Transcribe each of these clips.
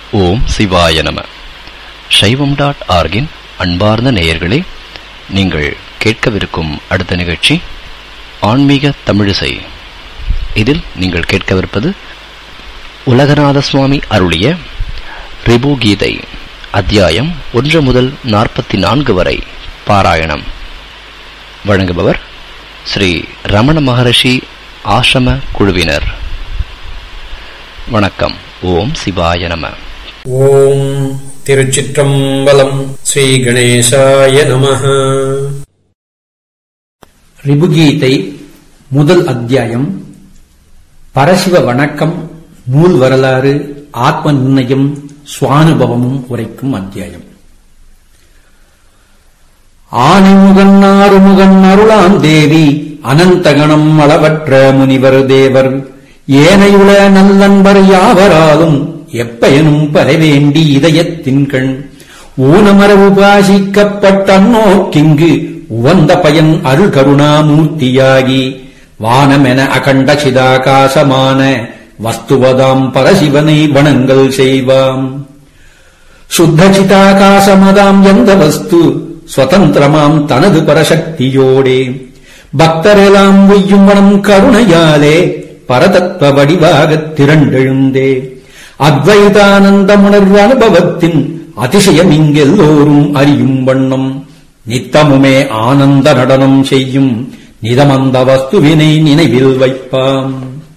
ஓம் சிவாய நம சைவம் டாட் ஆர்கின் அன்பார்ந்த நேயர்களே நீங்கள் கேட்கவிருக்கும் அடுத்த நிகழ்ச்சி ஆன்மீக தமிழிசை இதில் நீங்கள் கேட்கவிருப்பது உலகநாத சுவாமி அருளிய ரிபு கீதை அத்தியாயம் ஒன்று முதல் நாற்பத்தி நான்கு வரை பாராயணம் வழங்குபவர் ஸ்ரீ ரமண மகரிஷி ஆசிரம குழுவினர் வணக்கம் ஓம் சிவாய நம ஓம் திருச்சிற்றம்பலம் ஸ்ரீ கணேசாய நமः ரிபுகீதை முதல் அத்தியாயம் பரசிவ வணக்கம் நூல் வரலாறு ஆத்ம நிர்ணயம் சுவானுபவமும் உரைக்கும் அத்தியாயம் ஆணிமுகன் ஆறுமுகன் அருளாம் தேவி அனந்தகணம் அளவற்ற முனிவர் தேவர் ஏனையுள நல்லன்பர் யாவராலும் எப்பயனும் பரவேண்டி இதயத்தின் கண் ஊனமர உபாசிக்கப்பட்டன்னோக்கிங்கு உவந்த பயன் அருள் கருணாமூர்த்தியாகி வானமென அகண்ட சிதாகாசமான வஸ்துவதாம் பரசிவனை வணங்கல் செய்வாம் சுத்த சிதாகாசமதாம் எந்த வஸ்து சுதந்திரமாம் தனது பரசக்தியோடே பக்தரெல்லாம் உய்யும் வனம் கருணையாலே பரதத்வ வடிவாகத் திரண்டெழுந்தே அத்வைதானந்தமுணர்வு அனுபவத்தின் அதிசயம் இங்கெல்லோரும் அறியும் வண்ணம் நித்தமுமே ஆனந்த நடனம் செய்யும் நிதமந்த வஸ்துவினை நினைவில் வைப்பாம்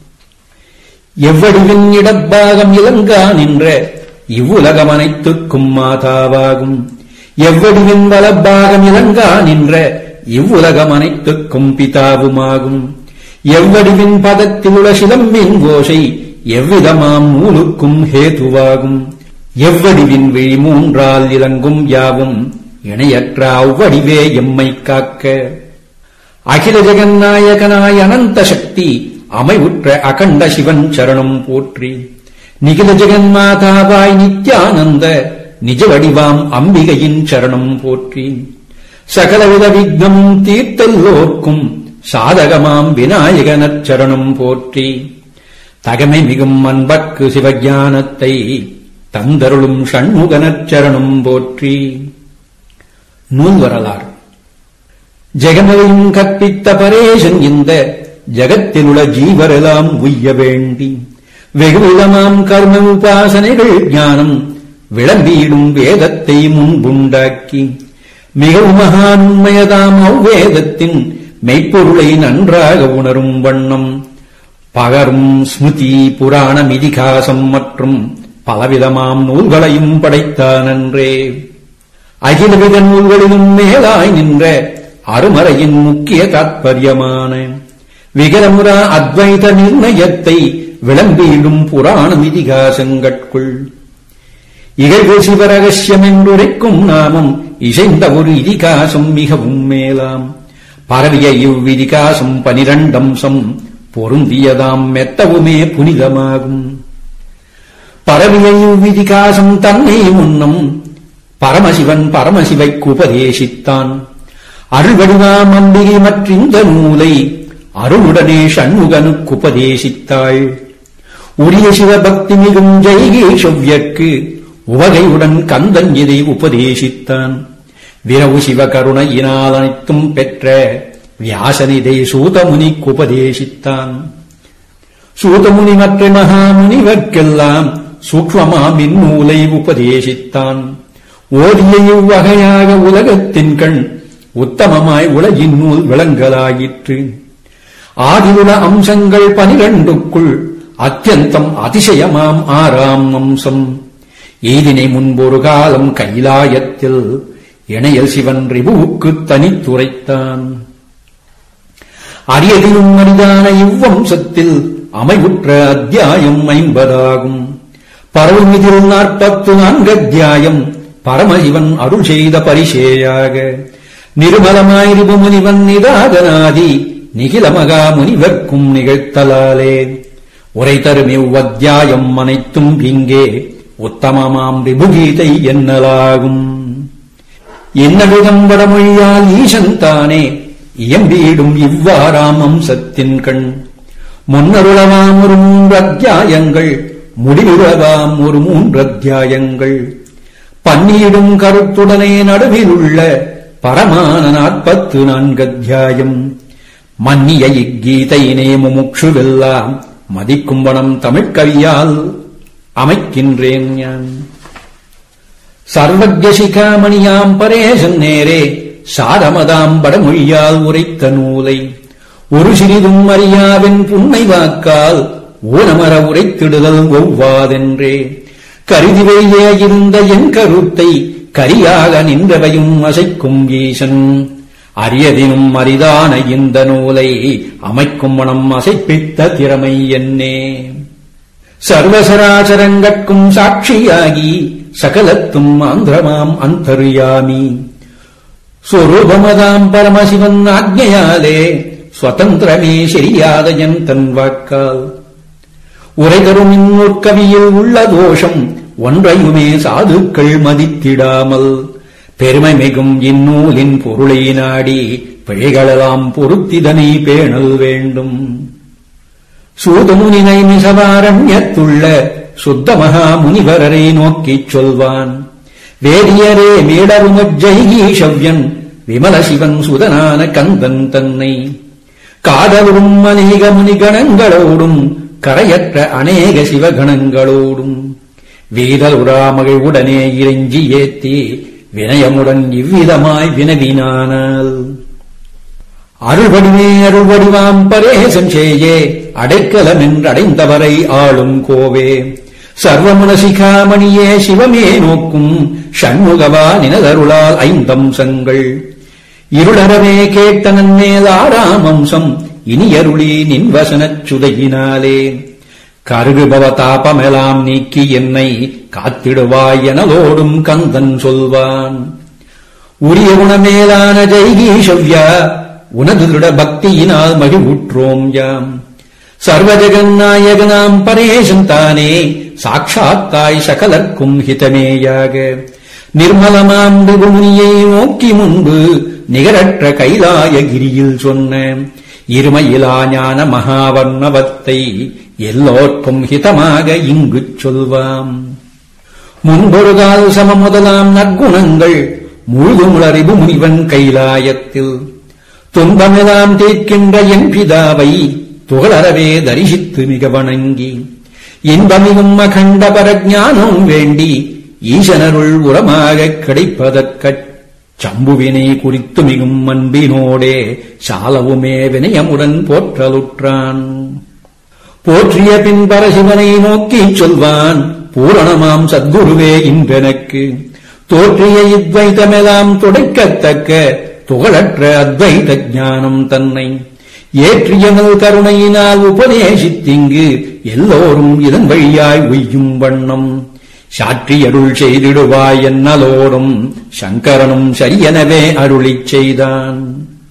எவ்வடிவின் இடப்பாகம் இலங்கா நின்ற இவ்வுலகம் அனைத்துக்கும் மாதாவாகும் எவ்வடிவின் வலப்பாகம் இலங்கா நின்ற இவ்வுலகம் அனைத்துக்கும் பிதாவுமாகும் எவ்வடிவின் பதத்திலுள்ள சிலம்பின் கோஷை எவ்விதமாம் நூலுக்கும் ஹேதுவாகும் எவ்வடிவின் விழி மூன்றால் இலங்கும் யாவும் இணையற்ற அவ்வடிவே எம்மை காக்க அகில ஜெகநாயகனாய் அனந்த சக்தி அமைவுற்ற அகண்ட சிவன் சரணம் போற்றி நிகில ஜெகன்மாதாவாய் நித்யானந்த நிஜ வடிவாம் அம்பிகையின் சரணம் போற்றி சகலவித விக்னம் தீர்த்தல்லோர்க்கும் சாதகமாம் விநாயகனச் சரணம் போற்றி தகமை மிகும் அன்பர்க்கு சிவஞானத்தை தந்தருளும் ஷண்முகனச் சரணம் போற்றி நூல் வரலாறு ஜெகமதையும் கற்பித்த பரேசன் இந்த ஜகத்திலுள்ள ஜீவரெல்லாம் உய்ய வேண்டி வெகுவிதமாம் கர்ம உபாசனைகள் ஞானம் விளம்பியிடும் வேதத்தை முன்புண்டாக்கி மிகவும் மகானுண்மையதாம் அவ்வேதத்தின் மெய்ப்பொருளை நன்றாக உணரும் வண்ணம் பகரும் ஸ்மிருதி புராணம் இதிகாசம் மற்றும் பலவிதமாம் நூல்களையும் படைத்தானன்றே அகிலவித நூல்களிலும் மேலாய் நின்ற அருமறையின் முக்கிய தாத்பரியமான விகரமுரா அத்வைத நிர்ணயத்தை விளம்பியிடும் புராணம் இதிகாசங்கட்குள் இகழ்வு சிவரகசியம் என்றுரைக்கும் நாமம் இசைந்த ஒரு இதிகாசம் மிகவும் மேலாம் பரவிய இவ்விதிகாசம் பனிரண்டம்சம் பொருந்தியதாம் மெத்தவுமே புனிதமாகும் பரவிய இவ்விதிகாசம் தன்னை முன்னம் பரமசிவன் பரமசிவைக்கு உபதேசித்தான் அருள்வடிவாம் அம்பிகை மற்றிந்த நூலை அருளுடனே ஷண்முகனுக்கு உபதேசித்தாள் உரிய சிவபக்தி மிகும் ஜெய்கேஷவ்யற்கு உவகையுடன் கந்தன் இதை உபதேசித்தான் விரவு சிவகருணையினால் அனைத்தும் பெற்ற வியாசனிதை சூதமுனிக்கு உபதேசித்தான் சூதமுனி மற்ற மகாமுனிவர்க்கெல்லாம் சூக்மமாம் இந்நூலை உபதேசித்தான் ஓதிய இவ்வகையாக உலகத்தின் கண் உத்தமமாய் உலகின் நூல் விளங்கலாயிற்று ஆதியுல அம்சங்கள் பனிரண்டுக்குள் அத்தியந்தம் அதிசயமாம் ஆறாம் அம்சம் ஈதினை முன்பொரு காலம் கைலாயத்தில் இணையல் சிவன் ரிபுவுக்கு தனித்துரைத்தான் அரியதிலும் அரிதான இவ்வம்சத்தில் அமைவுற்ற அத்தியாயம் ஐம்பதாகும் பரவுமிதில் நாற்பத்து நான்கு அத்தியாயம் பரமசிவன் அருள் செய்த பரிசேயாக நிர்மலமாய் ரிபுமுனிவன் நிதாதனாதி நிகில மகா முனிவர்க்கும் நிகழ்த்தலாலே உரை தரும் இவ்வத்தியாயம் அனைத்தும் இங்கே உத்தமமாம் ரிபுகீதை என்னலாகும் என்னவிதம் வடமொழியால் ஈசன் தானே இயம்பியிடும் இவ்வாறாம் அம்சத்தின் கண் முன்னருளவாம் ஒரு மூன்று அத்தியாயங்கள் முடிவுறவாம் ஒரு மூன்று அத்தியாயங்கள் பன்னியிடும் கருத்துடனே நடுவில் உள்ள பரமான நாற்பத்து நான்கு அத்தியாயம் மன்னிய இக்கீதையினே முமுட்சுவெல்லாம் மதிக்கும்பணம் தமிழ்கவியால் அமைக்கின்றேன் ஞான் சர்வஜ சிகாமணியாம் பரேசன் நேரே சாரமதாம் படமொழியால் உரைத்த நூலை ஒரு சிறிதும் அறியாவின் புன்மை வாக்கால் ஊனமர உரைத்திடுதல் ஒவ்வாதென்றே கருதிவையே இருந்த என் கருத்தை கரியாக நின்றவையும் அசைக்கும் ஈசன் அரியதினும் அரிதான இந்த நூலை அமைக்கும் மனம் அசைப்பித்த திறமை என்னே சர்வசராசரங்கட்கும் சாட்சியாகி சகலத்தும் ஆந்திரமாம் அந்தர்யாமி சொரூபமதாம் பரமசிவன் ஆக்ஞையாலே சுதந்திரமே சரியாத என் தன் வாக்கால் உரைதரும் இந்நூற்கவியில் உள்ள தோஷம் ஒன்றையுமே சாதுக்கள் மதித்திடாமல் பெருமை மிகும் இந்நூலின் பொருளை நாடி பிழைகளெல்லாம் பொருத்திதனை பேணல் வேண்டும் சூதமுனினை மிசவாரண்யத்துள்ள சுத்த மகா முனிவரரை நோக்கிச் சொல்வான் வேதியரே மேடருமஜ்ஜைகீஷவ்யன் விமல சிவன் சுதனான கந்தன் தன்னை காதலும் அநேக முனிகணங்களோடும் கரையற்ற அநேக சிவகணங்களோடும் வீரலுராமகள் உடனே இறைஞ்சி ஏத்தி வினயமுடன் இவ்விதமாய் வினவினானால் அருள்வடிவே அருள்வடிவாம் பரேசம் செய்யே அடைக்கலம் என்றடைந்தவரை ஆளும் கோவே சர்வமனசிகாமணியே சிவமே நோக்கும் ஷண்முகவா நினதருளால் ஐந்தம்சங்கள் இருளறவே கேட்ட நன்மேல் ஆறாம் அம்சம் இனியருளி நின்வசனச் சுதையினாலே கருகுபவ தாபமெலாம் நீக்கி என்னை காத்திடுவாய் எனலோடும் கந்தன் சொல்வான் உரிய குணமேலான ஜெய்கீஷவ்யா உனது திருட பக்தியினால் மகிழ்வுற்றோம் யாம் சர்வஜகநாயகனாம் பரேசன் தானே சாட்சாத்தாய் சகலர்க்கும் ஹிதமேயாக நிர்மலமாம் முனியை நோக்கி முன்பு நிகரற்ற கைலாயகிரியில் சொன்ன இருமையிலா ஞான மகாவர்ணவத்தை எல்லோர்க்கும் ஹிதமாக இங்குச் சொல்வாம் முன்பொருகால் சம முதலாம் நற்குணங்கள் முழுதுமுளறிவு முனிவன் கைலாயத்தில் துன்பமெல்லாம் தீர்க்கின்ற என் பிதாவை துகளறவே தரிசித்து மிக வணங்கி இன்பமிகும் அகண்ட பரஜானம் வேண்டி ஈசனருள் உரமாகக் கிடைப்பதற்கச் சம்புவினை குறித்து மிகும் அன்பினோடே சாலவுமே வினயமுடன் போற்றலுற்றான் போற்றிய பின் பரசிவனை நோக்கிச் சொல்வான் பூரணமாம் சத்குருவே இன்றெனக்கு தோற்றிய இத்வைதமெல்லாம் துடைக்கத்தக்க துகளற்ற அத்வைத ஞானம் தன்னை ஏற்றியனல் கருணையினால் உபதேசித்திங்கு எல்லோரும் இதன் வழியாய் உய்யும் வண்ணம் சாற்றியருள் செய்திடுவாய் என்னலோடும் சங்கரனும் சரியெனவே அருளிச் செய்தான்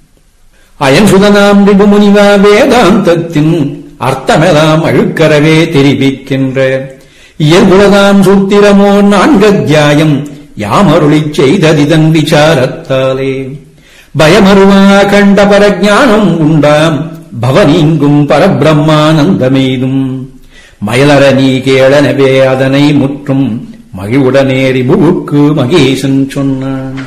அயன் சுதனாம் ரிபுமுனிவா வேதாந்தத்தின் அர்த்தமெல்லாம் அழுக்கரவே தெரிவிக்கின்ற இயல்புலதாம் சூத்திரமோ நான்கத்தியாயம் யாமருளிச் செய்ததிதன் விசாரத்தாலே பயமருவா கண்ட பரஜானம் உண்டாம் பவனீங்கும் பரபிரம்மானந்தமெய்தும் மயலர நீ கேளனவே அதனை முற்றும் மகிழ்வுடனே ரிபுவுக்கு மகேசன் சொன்னான்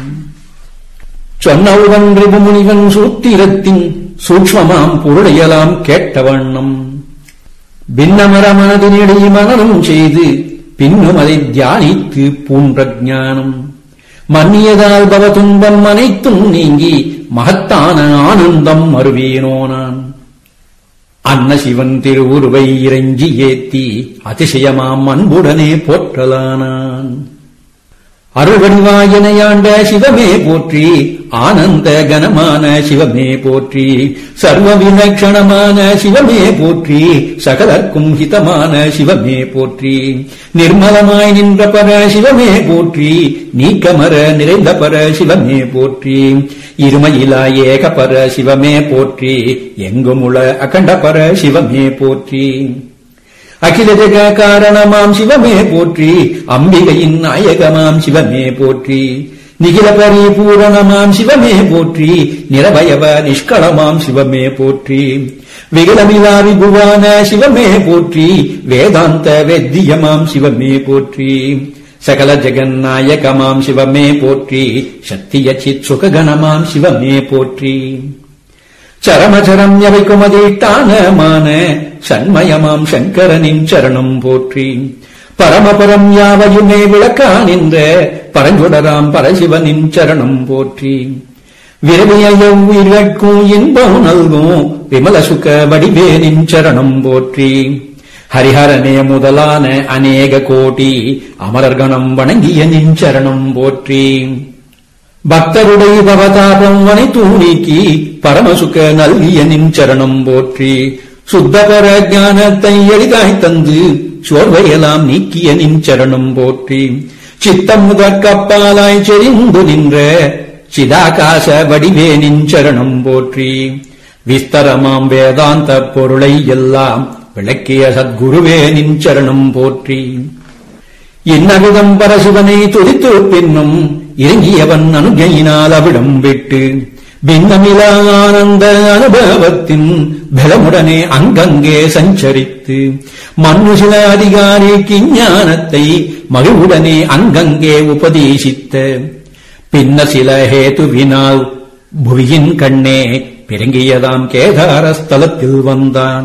சொன்னவுடன் ரிபுமுனிவன் சூத்திரத்தின் சூக்ஷ்மமாம் பொருளையலாம் கேட்ட வண்ணம் பின்னமர மனதினிடையே மனனம் செய்து பின்னும் அதை தியானித்து பூன்ற ஞானம் மன்னியதால் பவ துன்பம் அனைத்தும் நீங்கி மகத்தான ஆனந்தம் அருவேனோ நான் அன்ன சிவன் திருவுருவை இறைஞ்சி ஏத்தி அதிசயமாம் அன்புடனே போற்றலானான் அருள்வடிவாயனையாண்ட சிவமே போற்றி ஆனந்த கனமான சிவமே போற்றி சர்வ விலட்சணமான சிவமே போற்றி சகலர்க்கும் ஹிதமான சிவமே போற்றி நிர்மலமாய் நின்ற பர சிவமே போற்றி நீக்கமர நிறைந்த பர சிவமே போற்றி இருமையிலா ஏக பர சிவமே போற்றி எங்குமுள அகண்ட பர சிவமே போற்றி அகில ஜெக காரணமாம் சிவமே போற்றி அம்பிகையின் நாயகமாம் சிவமே போற்றி நிகில பரிபூரணமாம் சிவமே போற்றி நிரவயவ நிஷ்களமாம் சிவமே போற்றி விகலமிலா விபுவான சிவமே போற்றி வேதாந்த வேத்தியமாம் சிவமே போற்றி சகல ஜெகநாயகமாம் சிவமே போற்றி சத்திய சித் சுககணமாம் சிவமே போற்றி சரமச்சரம் எவைக்குமதீட்டானமான சண்மயமாம் சங்கரனின் சரணம் போற்றி பரமபரம் யாவையுமே விளக்கா நின்ற பரஞ்சுடராம் பரசிவனின் சரணம் போற்றி விரவிய உயிர்கட்கும் இன்பம் நல்கும் விமல சுக வடிவேனின் சரணம் போற்றி ஹரிஹரனே முதலான அநேக கோடி அமரர்கணம் வணங்கிய நின் சரணம் போற்றி பக்தருடைய பவதாபம் வனை தூணிக்கி பரமசுக நல்கிய நின் சரணம் போற்றி சுத்தபர ஞானத்தை எளிதாய் தந்து சோர்வையெல்லாம் நீக்கிய நின் சரணம் போற்றி சித்தம் முதற்கப்பாலாய் செறிந்து நின்ற சிதாகாச வடிவே நின் சரணம் போற்றி விஸ்தரமாம் வேதாந்த பொருளை எல்லாம் விளக்கிய சத்குருவே நின் சரணம் போற்றி இன்னவிதம் பரசிவனை துதித்து பின்னும் இறங்கியவன் அனுகையினால் அவிடம் விட்டு பின்னமிலா ஆனந்த அனுபவத்தின் பலமுடனே அங்கங்கே சஞ்சரித்து மண்ணு சில அதிகாரி கிஞானத்தை மகிழ்வுடனே அங்கங்கே உபதேசித்த பின்ன சில ஹேதுவினால் புவியின் கண்ணே பிறங்கியதாம் கேதாரஸ்தலத்தில் வந்தான்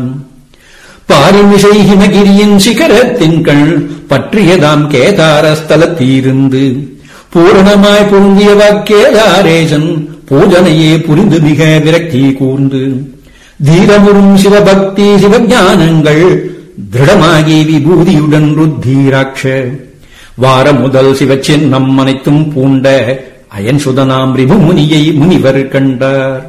பாரிமிசை ஹிமகிரியின் சிகரத்தின் கண் பற்றியதாம் கேதாரஸ்தலத்தீருந்து பூரணமாய் பொருந்தியவ கேதாரேசன் பூஜனையே புரிந்து மிக விரக்தி கூர்ந்து தீரமுறும் சிவபக்தி சிவஞானங்கள் திருடமாகி விபூதியுடன் ருத்தீராட்ச வார முதல் சிவச்சின்னம் அனைத்தும் பூண்ட அயன் சுதனாம் ரிபுமுனியை முனிவர் கண்டார்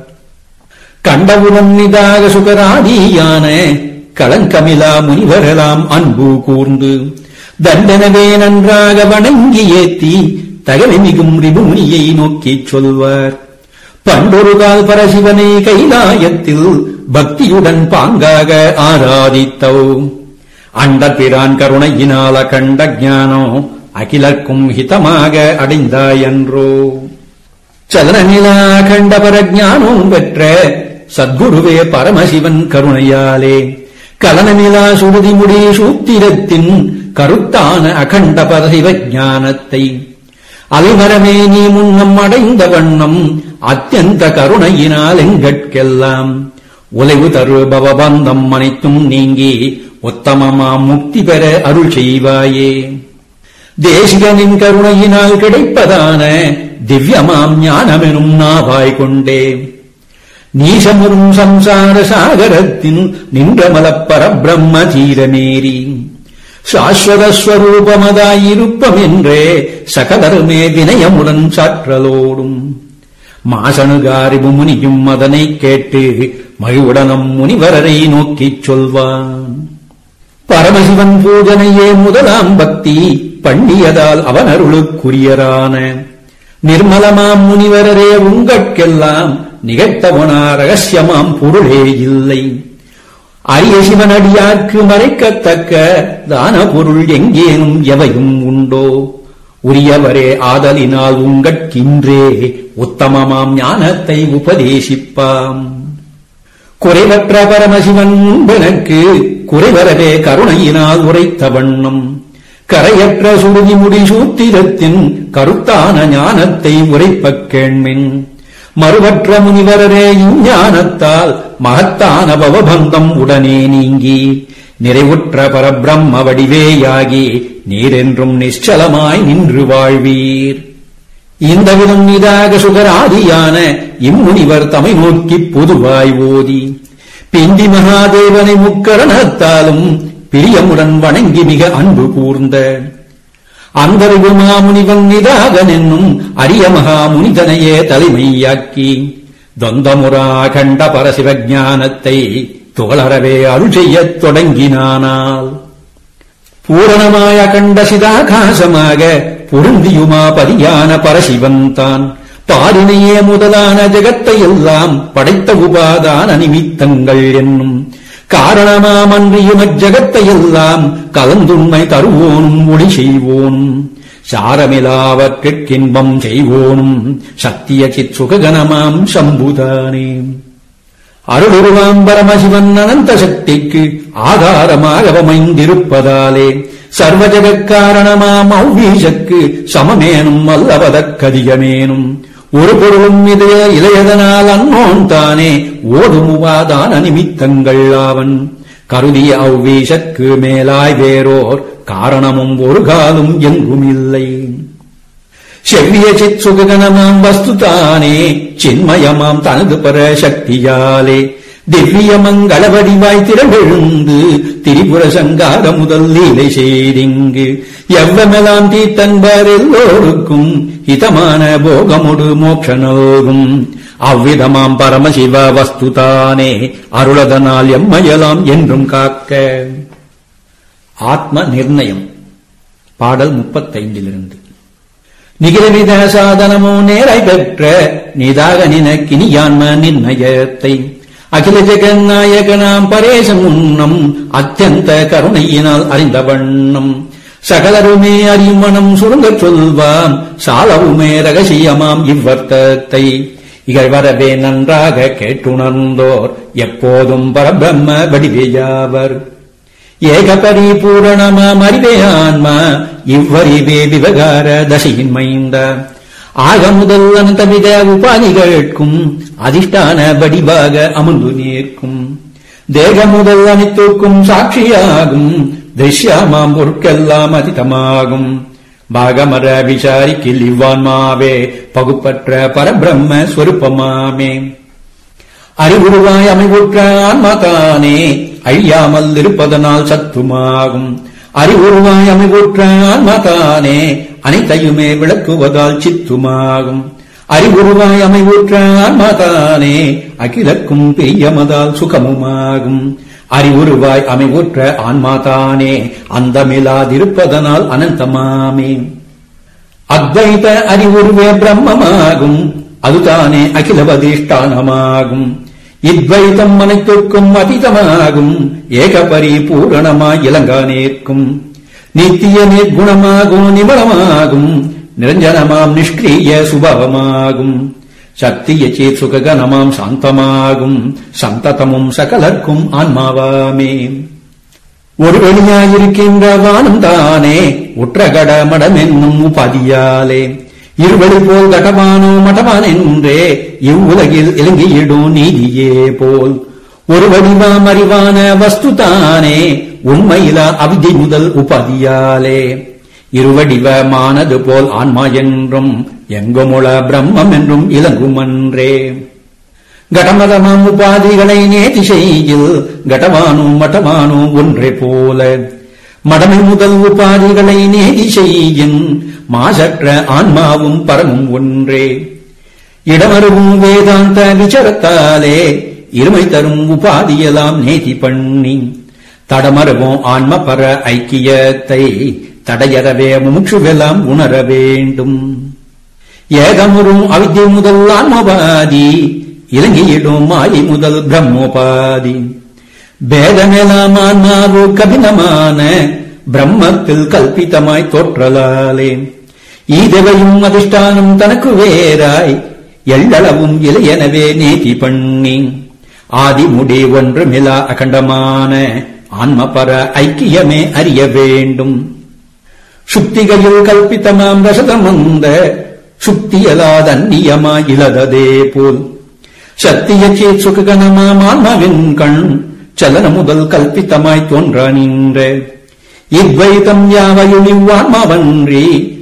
கண்டவுடன் நிதாக சுகராதியான களங்கமிலா முனிவரெல்லாம் அன்பு கூர்ந்து தண்டனவே நன்றாக வணங்கி ஏத்தி தகவை மிகும் ரிபுமுனியை நோக்கிச் சொல்வார் பண்டொரு கால் பரசிவனை கைலாயத்தில் பக்தியுடன் பாங்காக ஆராதித்தோ அண்ட பிரான் கருணையினால கண்ட ஞானோ அகிலர்க்கும் ஹிதமாக அடைந்தாயன்றோ சலனநிலா கண்ட பரஜானம் பெற்ற சத்குருவே பரமசிவன் கருணையாலே கலனநிலா சுருதி முடி சூத்திரத்தின் கருத்தான அகண்ட பரசிவ ஞானத்தை அலைமரமே நீ முன்னம் அடைந்த வண்ணம் அத்தியந்த கருணையினால் எங்கட்கெல்லாம் உலைவு தரு பவபந்தம் அனைத்தும் நீங்கி உத்தமமாம் முக்தி பெற அருள் செய்வாயே தேசிகனின் கருணையினால் கிடைப்பதான திவ்யமாம் ஞானமெனும் நாவாய் கொண்டே நீசமுறும் சம்சார சாகரத்தின் நின்றமலப் பரபிரம்ம தீரமேறி சாஸ்வத ஸ்வரூபமதாயிருப்பம் என்றே சகதருமே வினயமுடன் சாற்றலோடும் மாசணுகாரிபு முனியும் அதனைக் கேட்டு மகிழ்வுடனம் முனிவரரை நோக்கிச் சொல்வான் பரமசிவன் பூஜனையே முதலாம் பக்தி பண்ணியதால் அவன் அருளுக்குரியரான நிர்மலமாம் முனிவரரே உங்கட்கெல்லாம் நிகழ்த்தவனா ரகசியமாம் பொருளே இல்லை அரிய சிவனடியார்க்கு மறைக்கத்தக்க தான பொருள் எங்கேனும் எவையும் உண்டோ உரியவரே ஆதலினால் உங்கட்கின்றே உத்தமமாம் ஞானத்தை உபதேசிப்பாம் குறைவற்ற பரமசிவன் முன்பெனக்கு குறைவரவே கருணையினால் உரைத்த வண்ணம் கரையற்ற சுருதி முடி சூத்திரத்தின் கருத்தான ஞானத்தை உரைப்பக் கேண்மின் மறுவற்ற முனிவரரே இஞ்ஞானத்தால் மகத்தான பவபந்தம் உடனே நீங்கி நிறைவுற்ற பரபிரம்ம வடிவேயாகி நீரென்றும் நிശ്ചலமாய் நின்று வாழ்வீர் இந்த விதம் இதாக சுகராதியான இம்முனிவர் தமை நோக்கிப் பொதுவாய் ஓதி பிந்தி மகாதேவனை முக்கரணத்தாலும் பிரியமுடன் வணங்கி மிக அன்பு கூர்ந்த அந்தரிவு மாமுனிவன் நிதாகன் என்னும் அரிய மகாமுனிதனையே தலைமையாக்கி தொந்தமுரா கண்ட பரசிவ ஞானத்தை துகளறவே அருள் செய்யத் தொடங்கினானால் பூரணமாய கண்ட சிதாகாசமாக பொருந்தியுமா பதியான பரசிவன் தான் பாரினையே முதலான ஜெகத்தை எல்லாம் படைத்த உபாதான நிமித்தங்கள் என்னும் காரணமாமன்றியும் அஜகத்தை எல்லாம் கலந்துண்மை தருவோனும் ஒளி செய்வோனும் சாரமிலாவற்றிற்கின்பம் செய்வோனும் சத்திய சித் சுககணமாம் சம்புதானே அருளுருவாம் பரமசிவன் அனந்த சக்திக்கு ஆதாரமாக அமைந்திருப்பதாலே சர்வ ஜெகக்காரணமாம் அவ்வீசக்கு சமமேனும் அல்லவதற்கதிகமேனும் ஒரு பொருளும் இதய இளையதனால் அன்னோன் தானே ஓதுமுவாதான நிமித்தங்கள் ஆவன் கருதிய அவ்வீசற்கு மேலாய் வேறோர் காரணமும் ஒரு காலும் எங்கும் இல்லை செவ்விய சித் சுககணமாம் வஸ்து தானே சின்மயமாம் தனது பர சக்தியாலே திவ்ய மங்கள வடிவாய் திரவெழுந்து திரிபுர சங்கார முதல் லீலை செய்திங்கு எவ்வமெல்லாம் தீத்தன்பர் எல்லோருக்கும் ஹிதமான போகமுடு மோட்ச நல்கும் அவ்விதமாம் பரமசிவ வஸ்து தானே அருளதனால் எம்மயலாம் என்றும் காக்க ஆத்ம நிர்ணயம் பாடல் முப்பத்தைந்திலிருந்து நிகிலவித சாதனமோ நேராய் பெற்ற நிதாக நினக்கினியான்ம நிர்ணயத்தை அகில ஜெகநாயகனாம் பரேசம் உன்னம் அத்தியந்த கருணையினால் அறிந்த வண்ணம் சகலருமே அறிமணம் சுருங்கச் சொல்வாம் சாலவுமே ரகசியமாம் இவ்வர்த்தத்தை இகழ்வரவே நன்றாக கேட்டுணர்ந்தோர் எப்போதும் பரபிரம்ம வடிவேயாவர் ஏக பரிபூரணமாம் அறிவே ஆன்மா இவ்வறிவே விவகார தசையின் மைந்த ஆக முதல் அனந்தவித உபாதிகளுக்கும் அதிஷ்டான வடிவாக அமர்ந்து நிற்கும் தேக முதல் அனைத்துக்கும் சாட்சியாகும் திருஷ்யமாம் பொருட்கெல்லாம் அதிதமாகும் பாகமர விசாரிக்கில் இவ்வான்மாவே பகுப்பற்ற பரபிரம்ம ஸ்வரூபமாமே அறிவுருவாய் அமைவுற்ற ஆன்மாதானே அழியாமல் இருப்பதனால் சத்துமாகும் அறிவுருவாய் அமைவுற்ற ஆன்மாதானே அனைத்தையுமே விளக்குவதால் சித்துமாகும் அறிவுருவாய் அமைவுற்ற ஆன்மாதானே அகிலக்கும் பிரியமதால் சுகமுமாகும் அறிவுருவாய் அமைவுற்ற ஆன்மாதானே அந்தமில்லாதிருப்பதனால் அனந்தமாமே அத்வைத அறிவுருவே பிரம்மமாகும் அதுதானே அகிலவதிஷ்டானமாகும் இத்வைதம் அனைத்துக்கும் அதீதமாகும் ஏக பரிபூரணமாய் இலங்கா நேர்க்கும் நித்திய நிர்குணமாகும் நிமலமாகும் நிரஞ்சனமாம் நிஷ்கிரிய சுபவமாகும் சத்திய சேத் சுககணமாம் சாந்தமாகும் சந்ததமும் சகலர்க்கும் ஆன்மாவாமே ஒரு வெளியாயிருக்கின்ற வானம் தானே உற்றகட மடமென்னும் உபாதியாலே இருவழி போல் கடமானோ மடமான் என்றே இவ்வுலகில் இலங்கியிடும் நீதியே போல் ஒரு வடிவாம் அறிவான வஸ்து தானே உண்மையிலா அவிதி முதல் உபாதியாலே இருவடிவமானது போல் ஆன்மா என்றும் எங்குமுள பிரம்மம் என்றும் இலங்குமன்றே கடமதமாம் உபாதிகளை நேதி செய்யில் கடமானும் மட்டமானும் ஒன்றே போல மடமை முதல் உபாதிகளை நேதி செய்யின் மாசற்ற ஆன்மாவும் பரமும் ஒன்றே இடமருவும் வேதாந்த விசரத்தாலே இருமை தரும் உபாதியெல்லாம் நேதி பண்ணி தடமருவும் ஆன்ம பர ஐக்கியத்தை தடையறவே முமுட்சுவெல்லாம் உணர வேண்டும் ஏகமுறும் அவித்யை முதல் ஆன்மபாதி இலங்கியிடும் மாயை முதல் பிரம்மோபாதி பேதமெல்லாம் ஆன்மாவு கபினமான பிரம்மத்தில் கல்பித்தமாய் தோற்றலாலே ஈதவையும் அதிஷ்டானம் தனக்கு வேறாய் எள்ளளவும் இளையனவே நேதி பண்ணி ஆதி முடி ஒன்றுமிலா அகண்டமான ஆன்மபர ஐக்கியமே அறிய வேண்டும் சுக்திகையில் கல்பித்தமாம் ரசதமந்த சுக்தியலாத அந்நியமாய் இலததே போல் சத்திய சேத் சுககணமாம் ஆன்மாவின் கண் சலன முதல் கல்பித்தமாய் தோன்ற நின்ற இத்வைதம் யாவையும் இவ்வான்மாவன்றி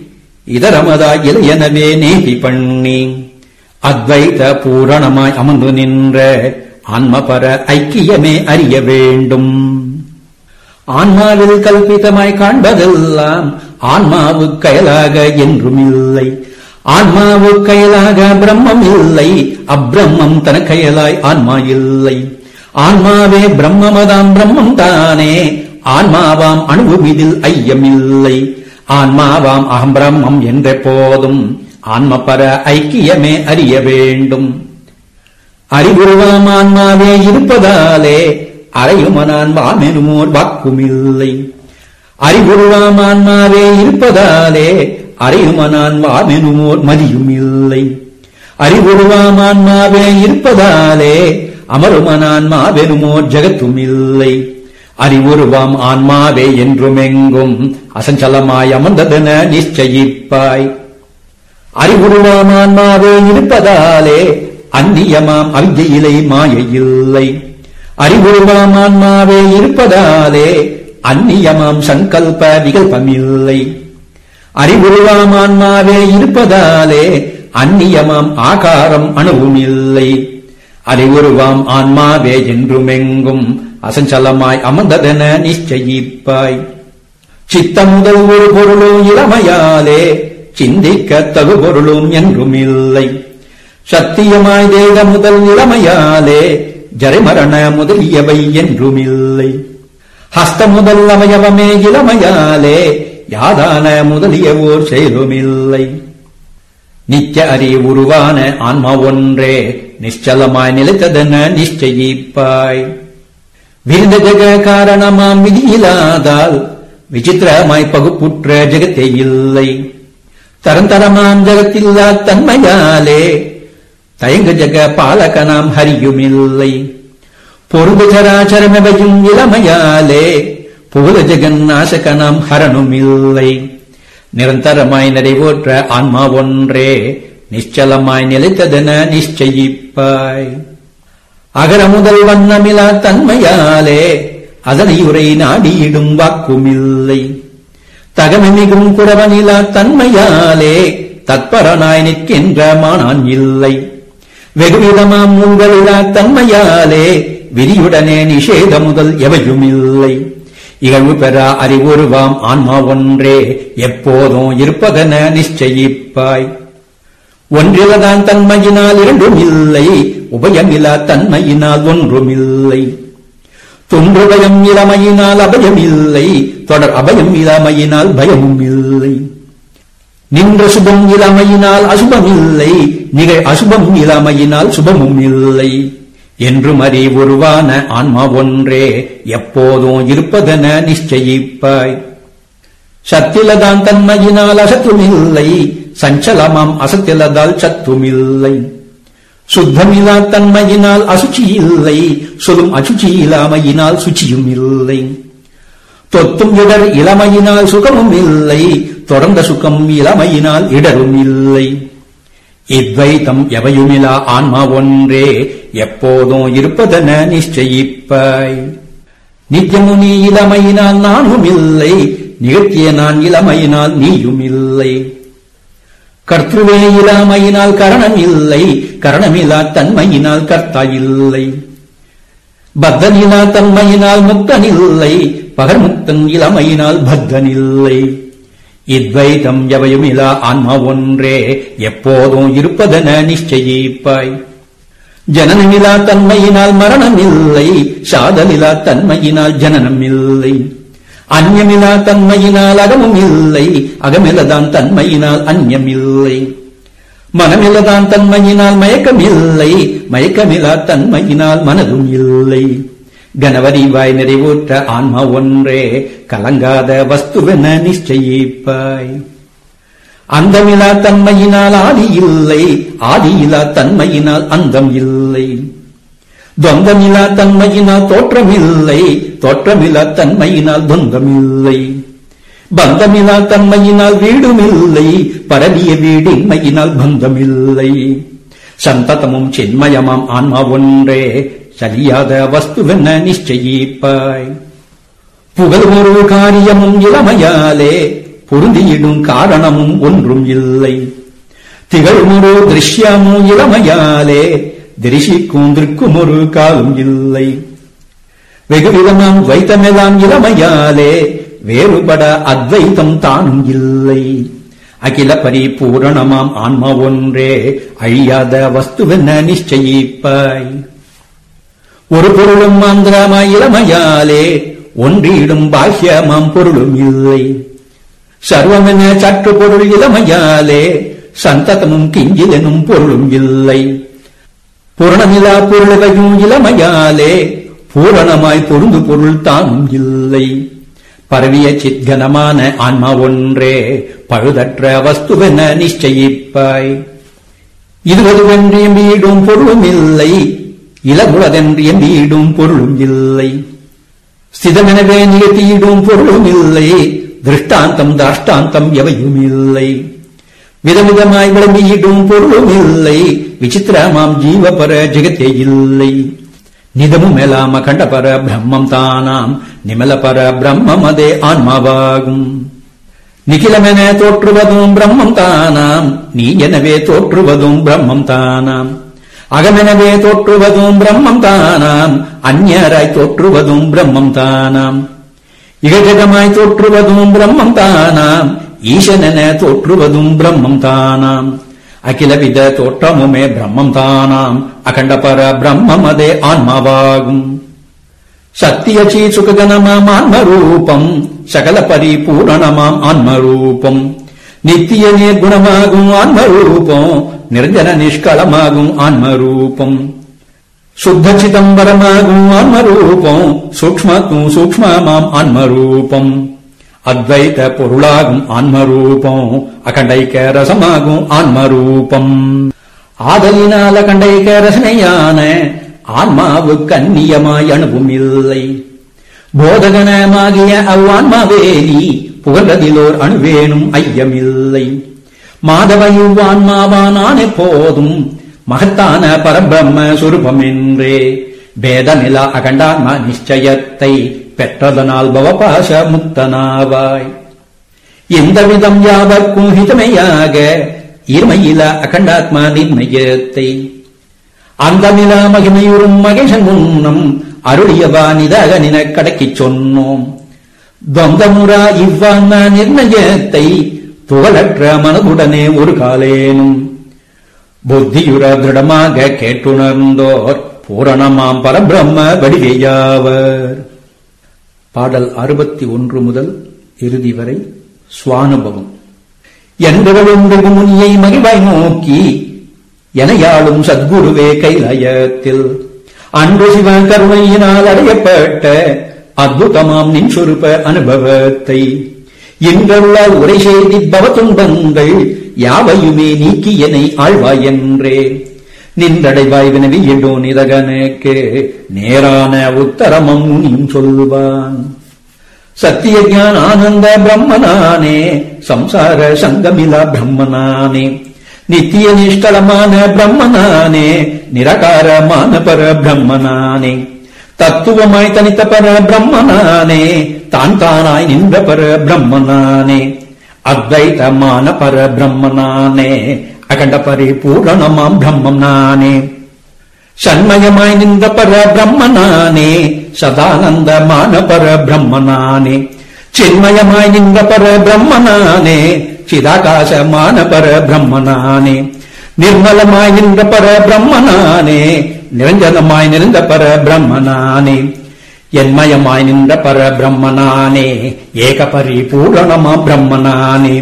இதரமதா இளையனவே நேதி பண்ணி அத்வைத பூரணமாய் அமர்ந்து நின்ற ஆன்மபர ஐக்கியமே அறிய வேண்டும் ஆன்மாவில் கல்பிதமாய் காண்பதெல்லாம் ஆன்மாவு கயலாக என்றும் இல்லை ஆன்மாவு கயலாக பிரம்மம் இல்லை அப்பிரம்மம் தன கயலாய் ஆன்மா இல்லை ஆன்மாவே பிரம்மமதாம் பிரம்மம் தானே ஆன்மாவாம் அணுவுமிதில் ஐயமில்லை ஆன்மாவாம் அகம் பிரம்மம் என்ற போதும் ஆன்மபர ஐக்கியமே அறிய வேண்டும் அறிவுருவாம் ஆன்மாவே இருப்பதாலே அறையுமனான் வாமெனுமோர் வாக்குமில்லை அறிவுருவாம் ஆன்மாவே இருப்பதாலே அறியுமனான் வாமெனுமோர் மதியும் இல்லை அறிவுருவாம் ஆன்மாவே இருப்பதாலே அமருமனான் மாவெனுமோர் ஜகத்தும் இல்லை அறிவுருவாம் ஆன்மாவே என்றுமெங்கும் அசஞ்சலமாய் அமர்ந்ததென நிச்சயிப்பாய் அறிவுருவாம் ஆன்மாவே இருப்பதாலே அந்நியமாம் அவிஜயிலை மாயையில்லை அறிவுருவாம் ஆன்மாவே இருப்பதாலே அந்நியமாம் சங்கல்ப விகல்பமில்லை அறிவுருவாம் ஆன்மாவே இருப்பதாலே அந்நியமாம் ஆகாரம் அணுவும் இல்லை அறிவுருவாம் ஆன்மாவே என்றுமெங்கும் அசஞ்சலமாய் அமர்ந்ததென நிச்சயிப்பாய் சித்தம் முதல் ஒரு பொருளும் இளமையாலே சிந்திக்க தகு பொருளும் என்றும் இல்லை சத்தியமாய் தேக முதல் இளமையாலே ஜரைமரண முதலியவை என்றும் இல்லை ஹஸ்த முதல் அவயவமே இளமையாலே யாதான முதலியவோர் செயலுமில்லை நித்திய அறிவுருவான ஆன்மா ஒன்றே நிச்சலமாய் நிலைத்ததென நிச்சயிப்பாய் விருந்த ஜெக காரணமாம் விதியில்லாதால் விசித்திரமாய் பகுப்புற்ற ஜெகத்தே இல்லை தரந்தரமாம் ஜெகத்தில்லா தன்மையாலே தயங்க ஜெக பாலகனாம் ஹரியுமில்லை பொருது சராச்சரமெவையும் இளமையாலே புகழ ஜெகன் நாசகனாம் ஹரனுமில்லை நிரந்தரமாய் நடைபோற்ற ஆன்மா ஒன்றே நிச்சலமாய் நிலைத்ததென நிச்சயிப்பாய் அகர முதல் வண்ணமிலா தன்மையாலே அதனை உரை நாடியிடும் வாக்குமில்லை தகமிகும் குறவனிலா தன்மையாலே தத்பரனாய் நிற்கின்ற மானான் இல்லை வெகுவிதமாம் உங்களிலா தன்மையாலே விதியுடனே நிஷேத முதல் எவையும் இல்லை இகழ்வு பெறா அறிவுருவாம் ஆன்மா ஒன்றே எப்போதும் இருப்பதென நிச்சயிப்பாய் ஒன்றிலதான் தன்மையினால் இரண்டும் இல்லை உபயமிலா தன்மையினால் ஒன்றும் இல்லை துன்புபயம் இளமையினால் அபயம் இல்லை தொடர் அபயம் இளமையினால் பயமும் இல்லை நின்ற சுபம் இளமையினால் அசுபம் இல்லை நிகழ் அசுபம் இளமையினால் சுபமும் இல்லை என்றும் அறிவுருவான ஆன்மா ஒன்றே எப்போதும் இருப்பதென நிச்சயிப்பாய் சத்திலதான் தன்மையினால் அசத்துமில்லை சஞ்சலமாம் அசத்திலதால் சத்துமில்லை சுத்தமிலா தன்மையினால் அசுச்சி இல்லை சொல்லும் அசுச்சி இல்லாமையினால் சுச்சியும் இல்லை தொத்தும் இடர் இளமையினால் சுகமும் இல்லை தொடர்ந்த சுகம் இளமையினால் இடரும் இல்லை இத்வைத்தம் எவையுமிலா ஆன்மா ஒன்றே எப்போதும் இருப்பதென நிச்சயிப்பாய் நித்தியமுனி இளமையினால் நானும் இல்லை நிகழ்த்திய நான் இளமையினால் நீயும் இல்லை கர்த்துவே இல்லாமையினால் கரணம் இல்லை கரணமில்லா தன்மையினால் கர்த்தா இல்லை பத்தனிலா தன்மையினால் முக்தன் இல்லை பகர்முக்தன் இளமையினால் பத்தன் இல்லை இத்வைதம் எவையுமிலா ஆன்மா ஒன்றே எப்போதும் இருப்பதென நிச்சயிப்பாய் ஜனனமிலா தன்மையினால் மரணம் இல்லை சாதலிலா தன்மையினால் ஜனனம் இல்லை அந்யமிலா தன்மையினால் அகமும் இல்லை அகமிலதான் தன்மையினால் அந்யம் இல்லை மனமிலதான் தன்மையினால் மயக்கம் இல்லை மயக்கமிலா தன்மையினால் மனதும் இல்லை கனவரிவாய் நிறைவுற்ற ஆன்மா ஒன்றே கலங்காத வஸ்துவென நிச்சயிப்பாய் அந்தமிலா தன்மையினால் ஆதி இல்லை ஆதியிலா தன்மையினால் அந்தம் இல்லை தொந்தமிலா தன்மையினால் தோற்றமில்லை தோற்றமிலா தன்மையினால் தொந்தமில்லை பந்தமிலா தன்மையினால் வீடுமில்லை பரவிய வீடின்மையினால் பந்தமில்லை சந்ததமும் சின்மயமாம் ஆன்மா ஒன்றே சரியாத வஸ்துவென நிச்சயிப்பாய் புகழ் ஒரு காரியமும் இளமையாலே பொருந்தியிடும் காரணமும் ஒன்றும் இல்லை திகழ்மொரு திருஷ்யமும் இளமையாலே திரிசிக்கும் திருக்கும் ஒரு காலும் இல்லை வெகுவிதமாம் துவைத்தமெல்லாம் இளமையாலே வேறுபட அத்வைத்தம் தானும் இல்லை அகில பரிபூரணமாம் ஆன்மா ஒன்றே அழியாத வஸ்துவென நிச்சயிப்பாய் ஒரு பொருளும் மாந்திரமாய் இளமையாலே ஒன்றிடும் பாஷ்யமாம் பொருளும் இல்லை சர்வமென சற்று பொருள் இளமையாலே சந்ததமும் கிஞ்சிலெனும் பொருளும் இல்லை பூரணமிலா பொருளவையும் இளமையாலே பூரணமாய் பொருந்து பொருள் தானும் இல்லை பரவிய சித்கனமான ஆன்மா ஒன்றே பழுதற்ற வஸ்துவென நிச்சயிப்பாய் இதுவதுவென்று எம்பீடும் பொருளும் இல்லை இலகுலதென்று எம்பீடும் பொருளும் இல்லை ஸ்திதமெனவே நிகழ்த்தியிடும் பொருளும் இல்லை திருஷ்டாந்தம் தாஷ்டாந்தம் எவையும் இல்லை விதவிதமாய் விளம்பியிடும் பொருளும் இல்லை விசித்திரமாம் ஜீவபர ஜெகத்தே இல்லை நிதமும் எல்லாம் அகண்டபர பிரம்மம் தானாம் நிமலபர பிரம்மம் அதே ஆன்மாவாகும் நிகிலமென தோற்றுவதும் பிரம்மம் தானாம் நீ எனவே தோற்றுவதும் பிரம்மம் தானாம் அகமெனவே தோற்றுவதும் பிரம்மம் தானாம் அந்நியராய் தோற்றுவதும் பிரம்மம் தானாம் இகஜகமாய் தோற்றுவதும் பிரம்மம் தானாம் ஈசனென தோற்றுவதும் பிரம்மம் தானாம் அகிலவித தோற்றமுமே பிரம்மம் தானாம் அகண்டபர பிரம்மம் அதே ஆன்மாவாகும் சத்தியச்சி சுககனமாம் ஆன்மரூபம் சகல பரிபூரணமாம் ஆன்மரூபம் நித்திய நிர்குணமாகும் ஆன்மரூபம் நிரஞ்சன நிஷ்களமாகும் ஆன்மரூபம் சுத்த சிதம்பரமாகும் ஆன்மரூபம் சூக்மத்தும் சூக்மமாம் ஆன்மரூபம் அத்வைத பொருளாகும் ஆன்மரூபம் அகண்டைக்க ரசமாகும் ஆன்மரூபம் ஆதலினால் அகண்டைக்க ரசனையான ஆன்மாவுக்கு அந்நியமாய் அணுவும் இல்லை போதகனமாகிய அவ்வான்மாவேலி புகழ்வதிலோர் அணுவேனும் ஐயமில்லை மாதவயுவ் ஆன்மாவானான் எப்போதும் மகத்தான பரபிரம்ம சுரூபம் என்றே பேதநிலா அகண்டான்ம நிச்சயத்தை பெற்றதனால் பவபாச முக்தனாவாய் எந்த விதம் யாவர்க்கும் ஹிதமையாக இருமையில அகண்டாத்மா நிர்ணயத்தை அந்தமில மகிமையுறும் மகேசன் முன்னம் அருளியவா நிதாக நின கடக்கிச் சொன்னோம் தொந்தமுறா இவ்வான்ம நிர்ணயத்தை புகழற்ற மனதுடனே ஒரு காலேனும் புத்தியுற திருடமாக கேட்டுணர்ந்தோர் பூரணமாம் பரபிரம்ம வடிவையாவர் பாடல் அறுபத்தி ஒன்று முதல் இறுதி வரை சுவானுபவம் என்பவளும் முனியை மகிழ்வாய் நோக்கி எனையாளும் சத்குருவே கைலயத்தில் அன்பு சிவ கருணையினால் அடையப்பட்ட அற்புதமாம் நின் சொருப அனுபவத்தை இன்றுள்ள உரை செய்தி பவத்துன்பங்கள் யாவையுமே நீக்கி எனை ஆழ்வாய் என்றே நின்றடைவாய் வினவி இடோ நிதகனுக்கு நேரான உத்தரமம் முனியும் சொல்வான் சத்திய ஞான ஆனந்த பிரம்மனானே சம்சார சங்கமிலா பிரம்மனானே நித்திய நிஷ்களமான பிரம்மனானே நிரகாரமான பர பிரம்மனானே தத்துவமாய் தனித்த பர பிரம்மனானே தான் தானாய் நின்ற பர பிரம்மனானே அத்வைதமான பர பிரம்மனானே அகண்ட பரிபூரணமாம் பிரம்மம் நானே சண்மயமாய் நின்ற பர பிரம்மனானே சதானந்தமான பர பிரம்மனானே சின்மயமாய் நின்ற பர பிரம்மனானே சிதாகாசமான பர பிரம்மனானே நிர்மலமாய் நின்ற பர பிரம்மனானே நிரஞ்சனமாய் நிறைந்த பர பிரம்மனானே என்மயமாய் நின்ற பர பிரம்மனானே ஏக பரிபூரணமா பிரம்மனானே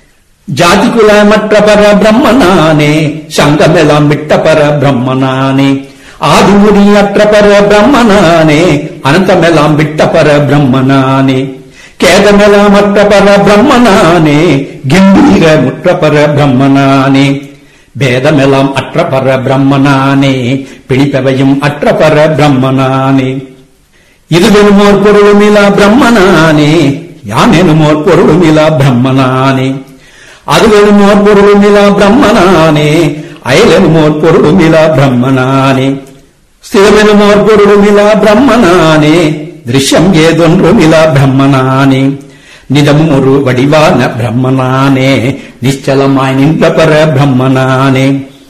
ஜாதிகுலமற்ற பர பிரம்மனானே சங்கமெல்லாம் விட்ட பர பிரம்மனானே ஆதிமுடியற்ற பர பிரம்மனானே அனந்தமெல்லாம் விட்ட பர பிரம்மனானே கேதமெல்லாம் அற்ற பர பிரம்மனானே கிம்பீர முற்ற பர பிரம்மனானே பேதமெல்லாம் அற்ற பர பிரம்மனானே பிடிப்பவையும் அற்ற பர பிரம்மனானே இதுவெனுமோர் பொருளுமிலா பிரம்மனானே யானெனுமோர் பொருளுமிலா பிரம்மனானே அதுவெனுமோர் பொருளுமிலா பிரம்மனானே அயலெனுமோர் பொருளுமிலா பிரம்மனானே ஸ்திரமெனுமோர் பொருளுமிலா பிரம்மனானே திருஷ்யம் ஏதொன்றுமிலா பிரம்மனானே நிதமும் ஒரு வடிவான பிரம்மனானே நிச்சலமாய் நின்ற பர பிரம்மனானே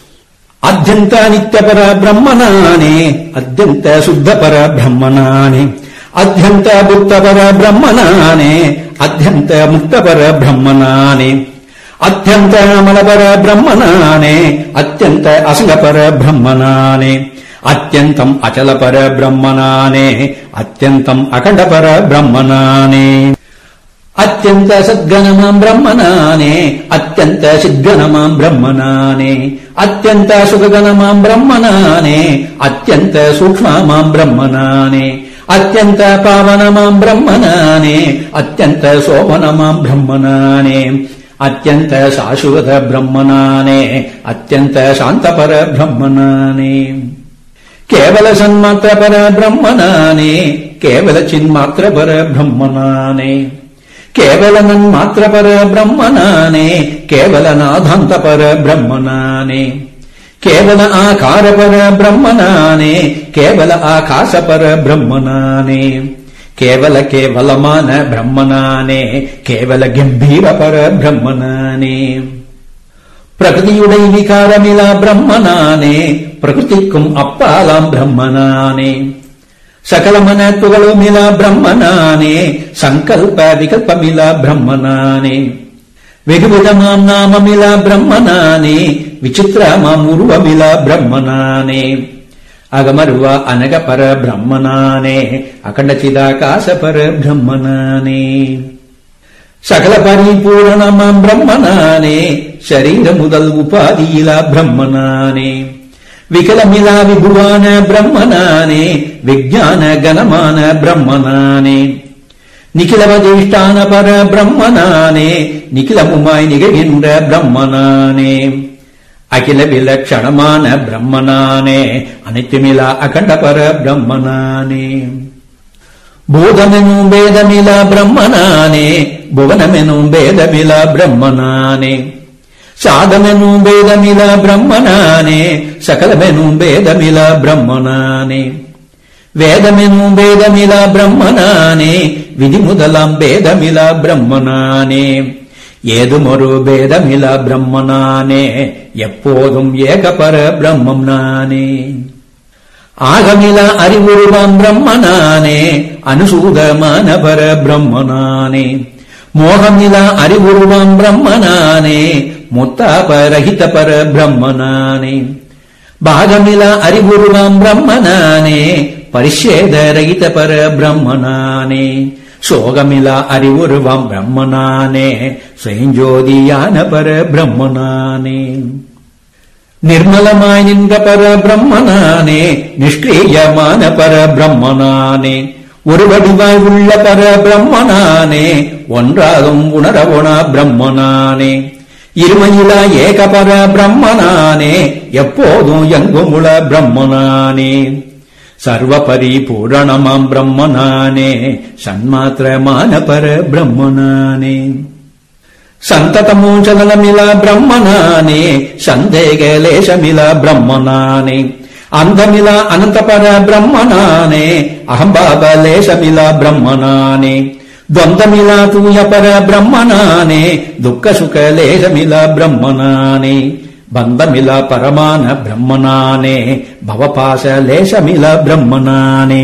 ಅತ್ಯಂತ ನಿತ್ಯಪರ ಬ್ರಹ್ಮನಾನೇ ಅತ್ಯಂತ ಶುದ್ಧಪರ ಬ್ರಹ್ಮನಾನೇ ಅತ್ಯಂತ ಬುದ್ಧಪರ ಬ್ರಹ್ಮನಾನೇ ಅತ್ಯಂತ ಮುಕ್ತಪರ ಬ್ರಹ್ಮನಾನೇ ಅತ್ಯಂತ ಅಮಲಪರ ಬ್ರಹ್ಮನಾನೇ ಅತ್ಯಂತ ಅಸಂಗಪರ ಬ್ರಹ್ಮನಾನೇ ಅತ್ಯಂತಂ ಅಚಲಪರ ಬ್ರಹ್ಮನಾನೇ ಅತ್ಯಂತಂ ಅಖಂಡಪರ ಬ್ರಹ್ಮನಾನೇ ಅತ್ಯಂತ ಸದ್ಗಣಮಾಂ ಬ್ರಹ್ಮನಾನೇ ಅತ್ಯಂತ ಸಿದ್ಗಣಮಾಂ ಬ್ರಹ್ಮನಾನೇ ಅತ್ಯಂತ ಸುಖಗಣಮಾಂ ಬ್ರಹ್ಮನಾನೇ ಅತ್ಯಂತ ಸೂಕ್ಷ್ಮಮಾಂ ಬ್ರಹ್ಮನಾನೇ ಅತ್ಯಂತ ಪಾವನಮಾಂ ಬ್ರಹ್ಮನಾನೇ ಅತ್ಯಂತ ಸೋಮನಮಾಂ ಬ್ರಹ್ಮನಾನೇ ಅತ್ಯಂತ ಶಾಶ್ವತ ಬ್ರಹ್ಮನಾನೇ ಅತ್ಯಂತ ಶಾಂತಪರ ಬ್ರಹ್ಮನಾನೇ ಕೇವಲ ಸನ್ಮಾತ್ರ ಪರ ಬ್ರಹ್ಮನಾನೇ ಕೇವಲ ಚಿನ್ಮಾತ್ರ ಪರ ಬ್ರಹ್ಮನಾನೇ ಕೇವಲ ನನ್ಮಾತ್ರ ಪರ ಬ್ರಹ್ಮನಾನೇ ಕೇವಲ ನಾಧಾಂತ ಪರ ಬ್ರಹ್ಮನಾನೇ ಕೇವಲ ಆಕಾರ ಪರ ಬ್ರಹ್ಮನಾನೇ ಕೇವಲ ಆಕಾಶ ಪರ ಬ್ರಹ್ಮನಾನೇ ಕೇವಲ ಕೇವಲಮಾನ ಬ್ರಹ್ಮನಾನೇ ಕೇವಲ ಗಂಭೀರ ಪರ ಬ್ರಹ್ಮನಾನೇ பிரகிருதியுடை விகாரமிலா பிரம்மனானே பிரகிருதிக்கும் அப்பாலாம் பிரம்மனானே சகல மனத்துகளுமிலா பிரம்மனானே சங்கல்ப விகல்பமிலா பிரம்மனானே வெகுவிதமாம் நாமமிலா பிரம்மனானே விசித்திரமாம் உருவமிலா பிரம்மனானே அகமருவ அனக பர பிரம்மனானே அகண்ட சிதாகாச பர பிரம்மனானே சகல பரிபூரணமாம் பிரம்மனானே ಶರೀರ முதல் உபாதியிலா பிரம்மனானே விகலமிலா விபுவான பிரம்மனானே விஜான கனமான பிரம்மனானே நிகிலவதிஷ்டான பர பிரம்மனானே நிகிலமுமாய் நிகழ்கின்ற பிரம்மனானே அகில விலட்சணமான பிரம்மனானே அனைத்துமிலா அகண்ட பர பிரம்மனானே பூதமெனும் வேதமிலா பிரம்மனானே புவனமெனும் வேதமிலா பிரம்மனானே சாதமெனும் வேதமிலா பிரம்மனானே சகலமெனும் வேதமிலா பிரம்மனானே வேதமெனும் வேதமிலா பிரம்மனானே விதி முதலாம் வேதமிலா பிரம்மனானே ஏதுமொரு பேதமிலா பிரம்மனானே எப்போதும் ஏகபர பிரம்மம் நானே ஆகமில அறிவுருவாம் பிரம்மனானே அனுசூதமான பர பிரம்மனானே மோகமில அறிவுருவாம் பிரம்மனானே முத்தாபரகித பர பிரம்மனானே பாகமில அறிவுருவாம் பிரம்மனானே பரிஷேதரகித பர பிரம்மனானே சோகமில அறிவுருவாம் பிரம்மனானே சுயஞ்சோதியான பர பிரம்மனானே நிர்மலமாய் நின்ற பர பிரம்மனானே நிஷ்கிரியமான பர பிரம்மனானே ஒரு வடிவாய் உள்ள பர பிரம்மனானே ஒன்றாலும் உணரவுணா பிரம்மனானே இருமையிலா ஏக பர பிரம்மனானே எப்போதும் எங்கும் உள பிரம்மனானே சர்வ பரிபூரணமாம் பிரம்மனானே சன்மாத்திரமான பர பிரம்மனானே సంతతమూచలమిల బ్రహ్మనానే సందేగలేశమిల బ్రహ్మనానే అందమిల అనంతపర బ్రహ్మనానే అహంబాబలేశమిల బ్రహ్మనానే ద్వంద్వమిల తూయపర బ్రహ్మనానే దుఃఖ సుఖలేశమిల బ్రహ్మనానే బంధమిల పరమాన బ్రహ్మనానే భవపాశలేశమిల బ్రహ్మనానే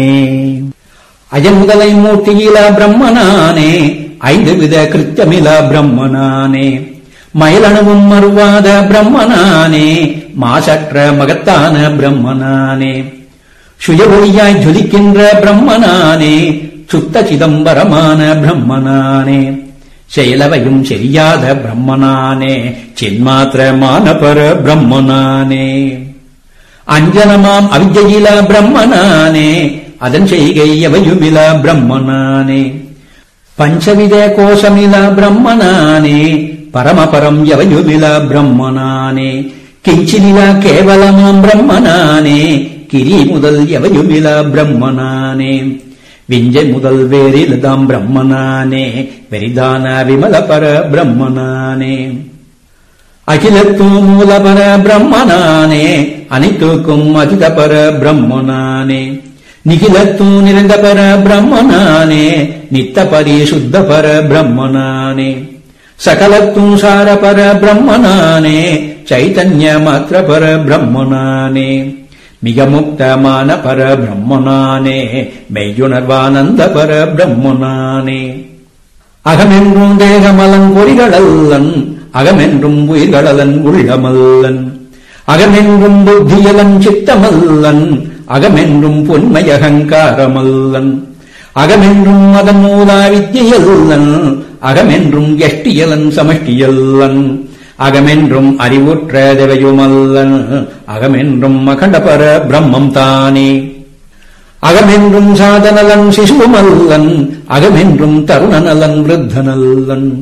அஜமுதலை மூர்த்தியில பிரம்மனானே ஐந்து வித கிருத்தமில பிரம்மனானே மயிலணுவும் மறுவாத பிரம்மனானே மாசற்ற மகத்தான பிரம்மனானே சுய ஒளியாய் ஜொலிக்கின்ற பிரம்மனானே சுத்த சிதம்பரமான பிரம்மனானே செயலவையும் செய்யாத பிரம்மனானே சின்மாத்திரமான பர பிரம்மனானே அஞ்சனமாம் அவிஜயில பிரம்மனானே அதன் செய்கை எவையுமில பிரம்மனானே பஞ்சவித கோஷமில பிரம்மனானே பரமபரம் எவையுமில பிரம்மனானே கிஞ்சிலில கேவலமாம் பிரம்மனானே கிரி முதல் எவையுமில பிரம்மனானே விஞ்சை முதல் வேறில்தாம் பிரம்மனானே வெரிதான விமல பர பிரம்மனானே அகிலத்தும் மூலபர பிரம்மனானே அனைத்துக்கும் அதிதபர பிரம்மனானே நிகிலத்தும் நிறைந்த பர பிரம்மனானே நித்த பரிசுத்த பர பிரம்மனானே சகலத்தும் சார பர பிரம்மனானே சைதன்ய மாத்திர பர பிரம்மனானே மிக முக்தமான பர பிரம்மனானே மெய்யுணர்வானந்த பர பிரம்மனானே அகமென்றும் தேகமலன் பொறிகளல்லன் அகமென்றும் உயிர்களலன் உள்ளமல்லன் அகமென்றும் புத்தியலன் சித்தமல்லன் அகமென்றும் பொன்மை அகங்காரமல்லன் அகமென்றும் அதன் மூலா வித்தியல்லன் அகமென்றும் எஷ்டியலன் சமஷ்டியல்லன் அகமென்றும் அறிவுற்ற தேவையுமல்லன் அகமென்றும் அகண்டபர பிரம்மம் தானே அகமென்றும் சாதனலன் சிசுமல்லன் அகமென்றும் தருணநலன் விருத்தனல்லன்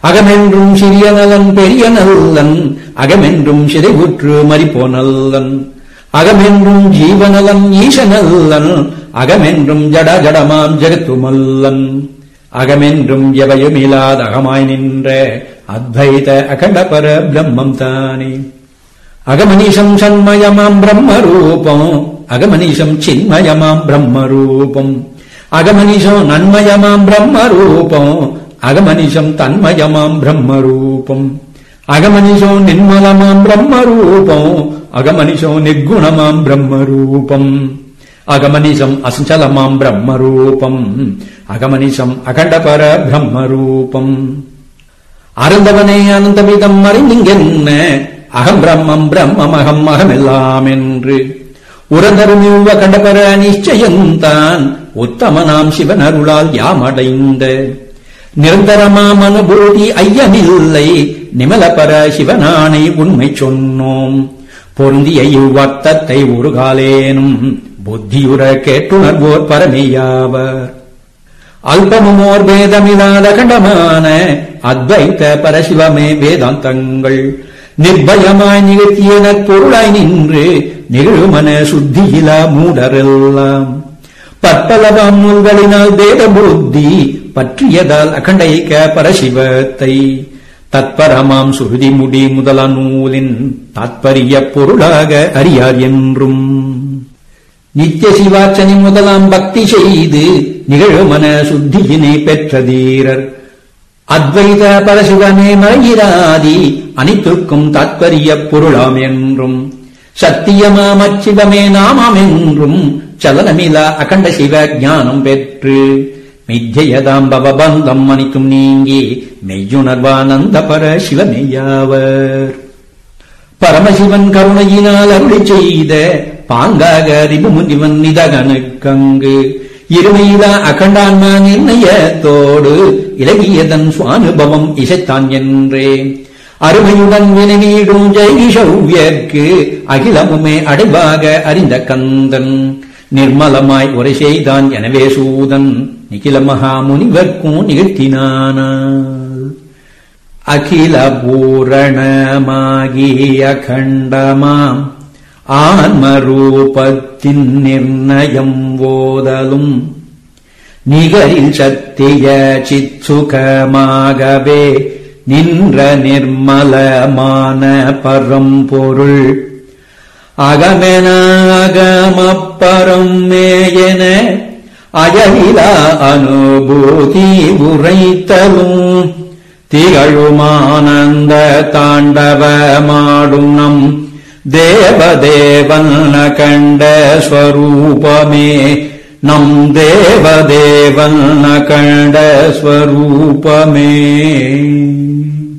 அகமென்றும் சிறிய நலன் பெரிய நல்லன் அகமென்றும் சிதைவுற்று மறிப்போ நல்லன் அகமென்றும் ஜீவநலன் ஈசநல்லன் அகமென்றும் ஜட ஜடமாம் ஜெகத்துமல்லன் அகமென்றும் எவையுமில்லாத அகமாய் நின்ற அத்வைத அகண்டபர பிரம்மம் தானே அகமனிஷம் சண்மயமாம் பிரம்மரூபம் அகமனிஷம் சின்மயமாம் பிரம்மரூபம் அகமனிஷம் நன்மயமாம் பிரம்மரூபம் அகமனிஷம் தன்மயமாம் பிரம்மரூபம் அகமனிஷோ நிர்மலமாம் பிரம்மரூபம் அகமனிஷோ நிர்குணமாம் பிரம்மரூபம் அகமனிஷம் அசஞ்சலமாம் பிரம்மரூபம் அகமனிஷம் அகண்டபர பிரம்மரூபம் அருந்தவனே அனந்தவிதம் அறிந்திங்கென்ன அகம் பிரம்மம் பிரம்மம் அகம் அகமெல்லாம் என்று உறந்தருமிவ கண்டபர நிச்சயம்தான் உத்தமனாம் சிவன் அருளால் யாமடைந்த நிரந்தரமாம் அனுபூதி ஐயமில்லை நிமலபர சிவனானை உண்மை சொன்னோம் பொருந்திய இவ்வர்த்தத்தை ஒரு காலேனும் புத்தியுற கேட்டுணர்வோர் பரமையாவர் அல்பமுமோர் வேதமில்லாத கண்டமான அத்வைத்த பரசிவமே வேதாந்தங்கள் நிர்பயமாய் நிகழ்த்தியன பொருளாய் நின்று நிகழுமன சுத்தியிலா மூடரெல்லாம் பற்பலவாம் நூல்களினால் வேத புத்தி பற்றியதால் அகண்டைக்க பரசிவத்தை தத்பரமாம் சுருதி முடி முதல நூலின் தாத்பரிய பொருளாக அறியார் என்றும் நித்திய சிவாச்சனை முதலாம் பக்தி செய்து நிகழுமன சுத்தியினை பெற்ற தீரர் அத்வைத பரசிவமே மறையிராதி அனைத்திற்கும் தாத்பரிய பொருளாம் என்றும் சத்தியமாம் அச்சிவமே நாமாம் என்றும் சலனமிலா அகண்ட சிவ ஞானம் பெற்று மித்தியதாம் பவபந்தம் அனைத்தும் நீங்கி மெய்யுணர்வானந்த பர சிவமெய்யாவர் பரமசிவன் கருணையினால் அருளி செய்த பாங்காக அறிவுமுனிவன் நிதகனுக்கங்கு இருமையிலா அகண்டான்மா நிர்ணயத்தோடு இலகியதன் சுவானுபவம் இசைத்தான் என்றே அருமையுடன் வினவீடும் ஜெயிஷவ்யர்க்கு அகிலமுமே அடைவாக அறிந்த கந்தன் நிர்மலமாய் உரை செய்தான் எனவே சூதன் நிகில மகாமுனிவர்க்கும் நிகழ்த்தினானால் அகில பூரணமாகி அகண்டமாம் ஆன்மரூபத்தின் நிர்ணயம் ஓதலும் நிகரில் சத்திய சிச்சுகமாகவே நின்ற நிர்மலமான பரம்பொருள் அகமென அகமப்பரம் மேயன அயலிலா அனுபூதி உரைத்தலும் திகழுமானந்த தாண்டவமாடும் நம் தேவதேவன் கண்ட ஸ்வரூபமே நம் தேவதேவன் கண்ட ஸ்வரூபமே